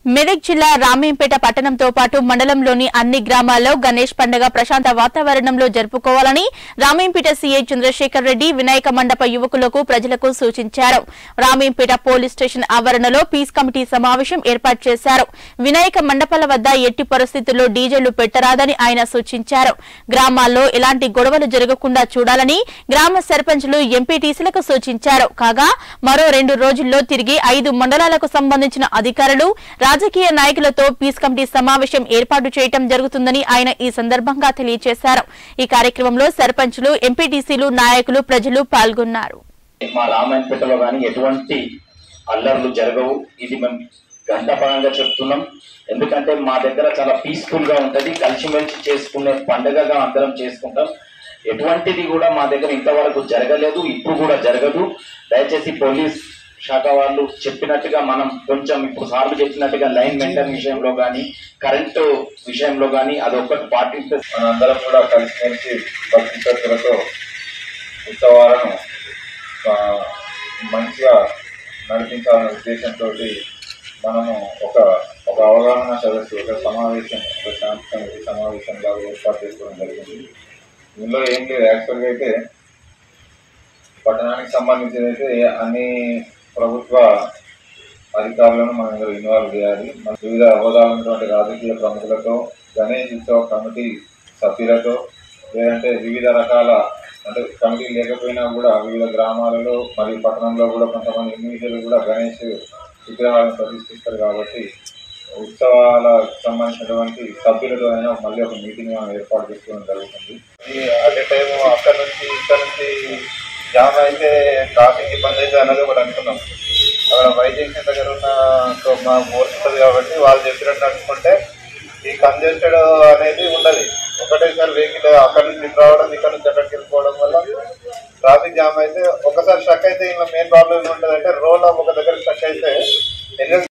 మెదక్ జిల్లా రామేంపేట పట్టణంతో పాటు మండలంలోని అన్ని గ్రామాల్లో గణేష్ పండుగ ప్రశాంత వాతావరణంలో జరుపుకోవాలని రామేంపేట సీఐ చంద్రశేఖర్ రెడ్డి వినాయక మండప యువకులకు ప్రజలకు సూచించారు రామేంపేట పోలీస్ స్టేషన్ ఆవరణలో పీస్ కమిటీ సమావేశం ఏర్పాటు చేశారు వినాయక మండపాల వద్ద ఎట్టి పరిస్థితుల్లో డీజేలు పెట్టరాదని ఆయన సూచించారు గ్రామాల్లో ఎలాంటి గొడవలు జరగకుండా చూడాలని గ్రామ సర్పంచ్లు ఎంపీటీసీలకు సూచించారు కాగా మరో రెండు రోజుల్లో తిరిగి ఐదు మండలాలకు సంబంధించిన అధికారులు రాజకీయ నాయకులతో పీస్ కమిటీ సమావేశం ఏర్పాటు చేయడం జరుగుతుందని ఆయన ఈ సందర్భంగా తెలియజేశారు ఈ కార్యక్రమంలో సర్పంచ్లు ఎంపీటీసీలు నాయకులు ప్రజలు పాల్గొన్నారు మా రామాయణపేటలో కానీ ఎటువంటి అల్లర్లు జరగవు ఇది మేము గంటపరంగా చెప్తున్నాం ఎందుకంటే మా దగ్గర చాలా పీస్ఫుల్ గా ఉంటది కలిసిమెలిసి చేసుకునే పండుగగా అందరం చేసుకుంటాం ఎటువంటిది కూడా మా దగ్గర ఇంతవరకు జరగలేదు ఇప్పుడు కూడా జరగదు దయచేసి పోలీస్ శాఖ వాళ్ళు చెప్పినట్టుగా మనం కొంచెం ఇప్పుడు సార్లు చెప్పినట్టుగా లైన్ మెయింటైన్ విషయంలో కానీ కరెంటు విషయంలో కానీ అదొక్కటి పాటిస్తే మనందరం కూడా కలిసిమెలిసి భక్తి శ్రద్ధలతో ఉత్సవాలను ఆ, మంచిగా నడిపించాలనే ఉద్దేశంతో మనము ఒక ఒక అవగాహన సదస్సు ఒక సమావేశం ఒక శాంతి సమితి సమావేశం లాగా ఏర్పాటు చేసుకోవడం జరిగింది ఇందులో ఏం లేదు యాక్చువల్గా అయితే పట్టణానికి సంబంధించి అయితే అన్ని ప్రభుత్వ అధికారులను మనం ఇందులో ఇన్వాల్వ్ చేయాలి మన వివిధ హోదాలు ఉన్నటువంటి రాజకీయ ప్రముఖులతో గణేష్ ఉత్సవ కమిటీ సభ్యులతో లేదంటే వివిధ రకాల అంటే కమిటీ లేకపోయినా కూడా వివిధ గ్రామాలలో మరియు పట్టణంలో కూడా కొంతమంది ఇండివిజువల్ కూడా గణేష్ విగ్రహాలను ప్రతిష్ఠిస్తారు కాబట్టి ఉత్సవాలకు సంబంధించినటువంటి సభ్యులతో అయినా మళ్ళీ ఒక మీటింగ్ మనం ఏర్పాటు చేసుకోవడం జరుగుతుంది ఈ అట్ ఏ టైం అక్కడ నుంచి ఇక్కడ నుంచి జామ్ అయితే ట్రాఫిక్ ఇబ్బంది అయితే అనేది ఒకటి అనుకున్నాం అక్కడ వైజంక్షన్ దగ్గర ఉన్న ఒక మా మోర్స్ ఉంటుంది కాబట్టి వాళ్ళు చెప్పినట్టు అనుకుంటే ఈ కంజెస్టెడ్ అనేది ఉండదు ఒకటేసారి వెహికల్ అక్కడ నుంచి ఇటు రావడం ఇక్కడ నుంచి అక్కడికి వెళ్ళిపోవడం వల్ల ట్రాఫిక్ జామ్ అయితే ఒకసారి స్ట్రక్ అయితే ఇంకా మెయిన్ ప్రాబ్లం ఏముంటుంది అంటే రోల్ ఒక దగ్గర స్ట్రక్ అయితే ఎందుకంటే